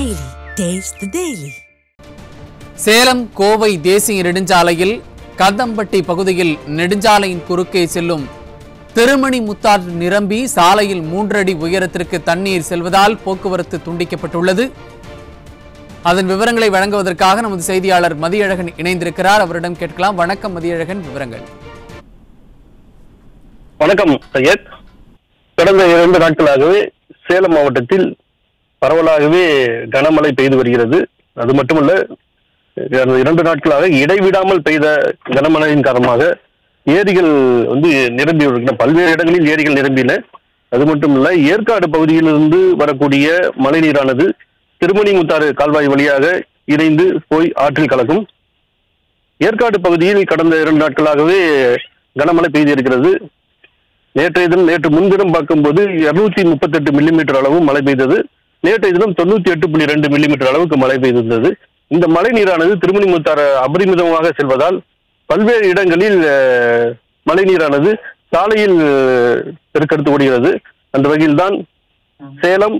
Daily. Taste the Daily. Salem Kovai தேசிய நெடுஞ்சாலையில் கந்தம்பட்டி பகுதியில் நெடுஞ்சாலையின் குறுக்கே செல்லும் திருமணி முத்தாறு நிரம்பி சாலையில் மூன்றடி உயரத்திற்கு தண்ணீர் செல்வதால் போக்குவரத்து துண்டிக்கப்பட்டுள்ளது அதன் விவரங்களை வழங்குவதற்காக நமது செய்தியாளர் மதியழகன் இணைந்திருக்கிறார் அவரிடம் கேட்கலாம் வணக்கம் மதியழகன் விவரங்கள் வணக்கம் சையத் கடந்த இரண்டு நாட்களாகவே சேலம் மாவட்டத்தில் பரவலாகவே கனமழை பெய்து வருகிறது அது மட்டுமல்ல கடந்த இரண்டு நாட்களாக இடைவிடாமல் பெய்த கனமழையின் காரணமாக ஏரிகள் வந்து நிரம்பி வருகின்றன பல்வேறு இடங்களில் ஏரிகள் நிரம்பின அது மட்டுமல்ல ஏற்காடு பகுதியிலிருந்து வரக்கூடிய மழைநீரானது திருமணிமுத்தாறு கால்வாய் வழியாக இணைந்து போய் ஆற்றில் கலக்கும் ஏற்காடு பகுதியில் கடந்த இரண்டு நாட்களாகவே கனமழை பெய்து இருக்கிறது நேற்றைய தினம் நேற்று முன்தினம் பார்க்கும்போது இருநூத்தி முப்பத்தெட்டு மில்லிமீட்டர் அளவு மழை பெய்தது நேற்றைய தினம் தொண்ணூத்தி எட்டு புள்ளி ரெண்டு மில்லிமீட்டர் அளவுக்கு மழை பெய்திருந்தது இந்த மழை நீரானது திருமணிமுத்தாறு அபரிமிதமாக செல்வதால் பல்வேறு இடங்களில் அஹ், மழை நீரானது சாலையில் அஹ், பெருக்கெடுத்து ஓடுகிறது அந்த வகையில்தான் சேலம்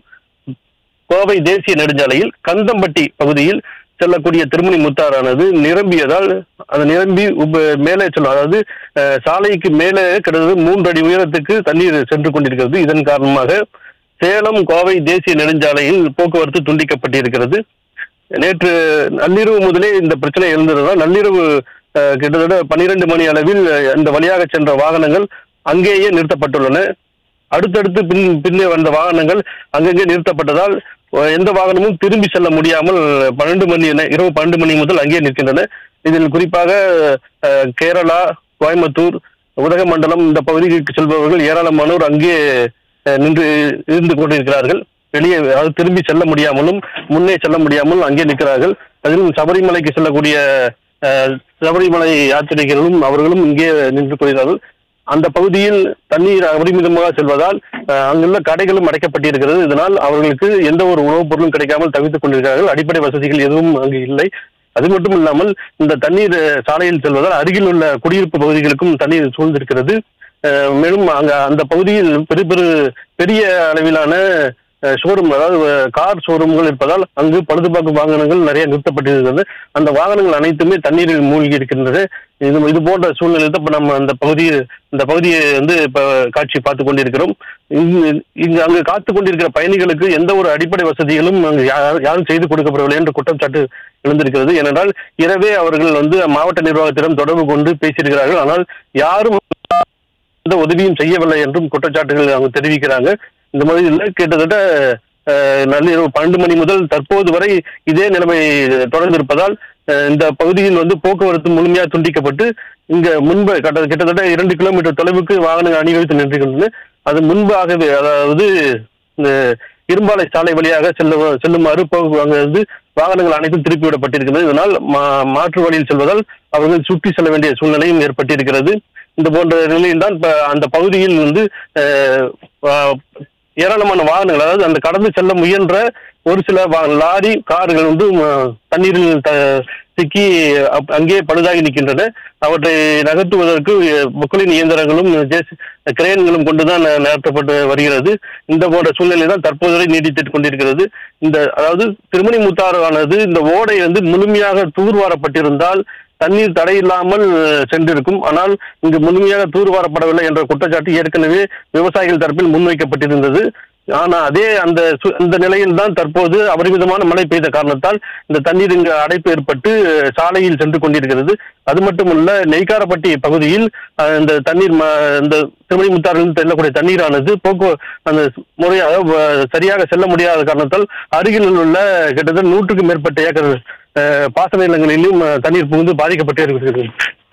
கோவை தேசிய நெடுஞ்சாலையில் கந்தம்பட்டி பகுதியில் செல்லக்கூடிய திருமணி முத்தாறானது நிரம்பியதால் அது நிரம்பி உப- மேலே செல்லும் அதாவது அஹ், சாலைக்கு மேலே கிட்டத்தட்ட மூன்று அடி உயரத்துக்கு தண்ணீர் சென்று கொண்டிருக்கிறது இதன் காரணமாக சேலம் கோவை தேசிய நெடுஞ்சாலையில் போக்குவரத்து துண்டிக்கப்பட்டிருக்கிறது நேற்று நள்ளிரவு முதலே இந்த பிரச்சனை எழுந்ததுதான் நள்ளிரவு அஹ், கிட்டத்தட்ட பன்னிரண்டு மணி அளவில் அஹ், இந்த வழியாக சென்ற வாகனங்கள் அங்கேயே நிறுத்தப்பட்டுள்ளன அடுத்தடுத்து பின் பின்னே வந்த வாகனங்கள் அங்கங்கே நிறுத்தப்பட்டதால் அஹ், எந்த வாகனமும் திரும்பி செல்ல முடியாமல் பன்னெண்டு மணி என- இரவு பன்னெண்டு மணி முதல் அங்கே நிற்கின்றன இதில் குறிப்பாக அஹ், கேரளா கோயம்புத்தூர் உதகமண்டலம் இந்த பகுதிக்கு செல்பவர்கள் ஏராளமானோர் அங்கே அஹ், நின்று இருந்து கொண்டிருக்கிறார்கள் வெளியே அதாவது திரும்பி செல்ல முடியாமலும் முன்னே செல்ல முடியாமல் அங்கே நிற்கிறார்கள் அதிலும் சபரிமலைக்கு செல்லக்கூடிய அஹ், சபரிமலை யாத்திரிகர்களும் அவர்களும் இங்கே நின்று கொள்கிறார்கள் அந்த பகுதியில் தண்ணீர் அபரிமிதமாக செல்வதால் அஹ், அங்குள்ள கடைகளும் அடைக்கப்பட்டிருக்கிறது இதனால் அவர்களுக்கு எந்த ஒரு உணவுப் பொருளும் கிடைக்காமல் தவித்துக் கொண்டிருக்கிறார்கள் அடிப்படை வசதிகள் எதுவும் அங்கு இல்லை அது மட்டும் இல்லாமல் இந்த தண்ணீர் அஹ், சாலையில் செல்வதால் அருகில் உள்ள குடியிருப்பு பகுதிகளுக்கும் தண்ணீர் சூழ்ந்திருக்கிறது அஹ், மேலும் அங்க அந்த பகுதியில் பெரிய பெரு பெரிய அளவிலான ஷோரூம் அதாவது அஹ், கார் ஷோரூம்கள் இருப்பதால் அங்கு பழுதுபார்ப்பு வாகனங்கள் நிறைய நிறுத்தப்பட்டிருக்கிறது அந்த வாகனங்கள் அனைத்துமே தண்ணீரில் மூழ்கி இருக்கின்றது இது இது போன்ற சூழ்நிலையில் தான் இப்ப நம்ம அந்த பகுதியில் இந்த பகுதியை வந்து இப்ப காட்சி பார்த்து கொண்டிருக்கிறோம் இங்கு இங்கு அங்கு காத்து கொண்டிருக்கிற பயணிகளுக்கு எந்த ஒரு அடிப்படை வசதிகளும் அங்கு யா- யாரும் செய்து கொடுக்கப்படவில்லை என்ற குற்றச்சாட்டு எழுந்திருக்கிறது ஏனென்றால் இரவே அவர்கள் வந்து மாவட்ட நிர்வாகத்திடம் தொடர்பு கொண்டு பேசியிருக்கிறார்கள் ஆனால் யாரும் எந்த உதவியும் செய்யவில்லை என்றும் குற்றச்சாட்டுகள் அவங்க தெரிவிக்கிறாங்க இந்த மாதிரி இல்லை கிட்டத்தட்ட அஹ், நள்ளிரவு பன்னெண்டு மணி முதல் தற்போது வரை இதே நிலைமை தொடர்ந்து இருப்பதால் அஹ், இந்த பகுதியில் வந்து போக்குவரத்து முழுமையாக துண்டிக்கப்பட்டு இங்க முன்பு கட்ட- கிட்டத்தட்ட இரண்டு கிலோமீட்டர் தொலைவுக்கு வாகனங்கள் அணிவகுத்து நின்றுகின்றன அது முன்பாகவே அதாவது இந்த இரும்பாலை சாலை வழியாக செல்ல செல்லுமாறு போக்கு- அங்க வந்து வாகனங்கள் அனைத்தும் திருப்பி விடப்பட்டிருக்கிறது இதனால் மா- மாற்று வழியில் செல்வதால் அவர்கள் சுற்றி செல்ல வேண்டிய சூழ்நிலையும் ஏற்பட்டிருக்கிறது இந்த போன்ற நிலையில் தான் இப்ப அந்த பகுதியில் வந்து அஹ், ஆஹ், ஏராளமான வாகனங்கள் அதாவது அந்த கடந்து செல்ல முயன்ற ஒரு சில வா- லாரி கார்கள் வந்து ம- தண்ணீரில் த- சிக்கி அப்- அங்கே பழுதாகி நிற்கின்றன அவற்றை நகர்த்துவதற்கு அஹ், பொக்களின் இயந்திரங்களும் ஜேசி- கிரேன்களும் கொண்டுதான் ந- நகர்த்தப்பட்டு வருகிறது இந்த போன்ற சூழ்நிலை தான் தற்போது வரை நீடித்துக் கொண்டிருக்கிறது இந்த அதாவது திருமணி முத்தாறானது இந்த ஓடை வந்து முழுமையாக தூர்வாரப்பட்டிருந்தால் தண்ணீர் தடையில்லாமல் அஹ், சென்றிருக்கும் ஆனால் இங்கு முழுமையாக தூர்வாரப்படவில்லை என்ற குற்றச்சாட்டு ஏற்கனவே விவசாயிகள் தரப்பில் முன்வைக்கப்பட்டிருந்தது ஆனா அதே அந்த சு- அந்த நிலையில் தான் தற்போது அபரிமிதமான மழை பெய்த காரணத்தால் இந்த தண்ணீர் இங்கு அடைப்பு ஏற்பட்டு அஹ், சாலையில் சென்று கொண்டிருக்கிறது அது மட்டுமல்ல நெய்க்காரப்பட்டி பகுதியில் அஹ், இந்த தண்ணீர் ம- இந்த திருமணி முத்தாறிலிருந்து செல்லக்கூடிய தண்ணீரானது போக்கு அந்த முறையாக வ- சரியாக செல்ல முடியாத காரணத்தால் அருகில் உள்ள கிட்டத்தட்ட நூற்றுக்கும் மேற்பட்ட ஏக்கர் அஹ், பாசன நிலங்களிலும் அஹ், தண்ணீர் புகுந்து பாதிக்கப்பட்டே இருக்கிறது